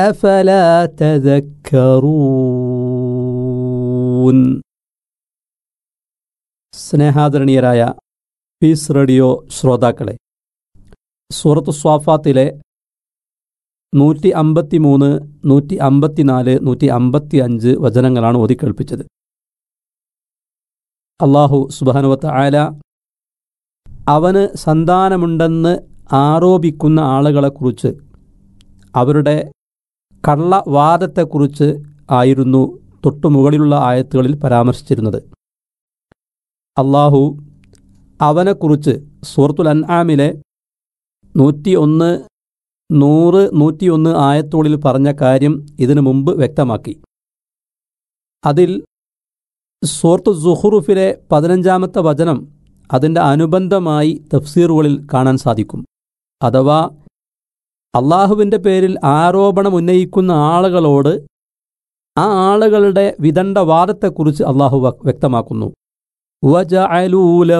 أفلا تذكرون സ്നേഹാദരണീയരായ piece radio ശ്രോതാക്കളെ സൂറത്ത് സ്വാഫാത്തിലെ നൂറ്റി അമ്പത്തി മൂന്ന് നൂറ്റി അമ്പത്തിനാല് നൂറ്റി അമ്പത്തി അഞ്ച് വചനങ്ങളാണ് ഓതിക്കേൾപ്പിച്ചത് അള്ളാഹു സുബാനുവത്ത് ആല അവന് സന്താനമുണ്ടെന്ന് ആരോപിക്കുന്ന ആളുകളെക്കുറിച്ച് അവരുടെ കള്ളവാദത്തെക്കുറിച്ച് ആയിരുന്നു തൊട്ടുമുകളിലുള്ള ആയത്തുകളിൽ പരാമർശിച്ചിരുന്നത് അള്ളാഹു അവനെക്കുറിച്ച് സൂറത്തുൽ അൻആമിലെ നൂറ്റി ഒന്ന് നൂറ് നൂറ്റിയൊന്ന് ആയത്തുകളിൽ പറഞ്ഞ കാര്യം ഇതിനു മുമ്പ് വ്യക്തമാക്കി അതിൽ സൂറത്ത് സുഹുറുഫിലെ പതിനഞ്ചാമത്തെ വചനം അതിൻ്റെ അനുബന്ധമായി തഫ്സീറുകളിൽ കാണാൻ സാധിക്കും അഥവാ അള്ളാഹുവിൻ്റെ പേരിൽ ആരോപണം ഉന്നയിക്കുന്ന ആളുകളോട് ആ ആളുകളുടെ വിദണ്ഡവാദത്തെക്കുറിച്ച് അള്ളാഹു വ്യക്തമാക്കുന്നു وجعلوا له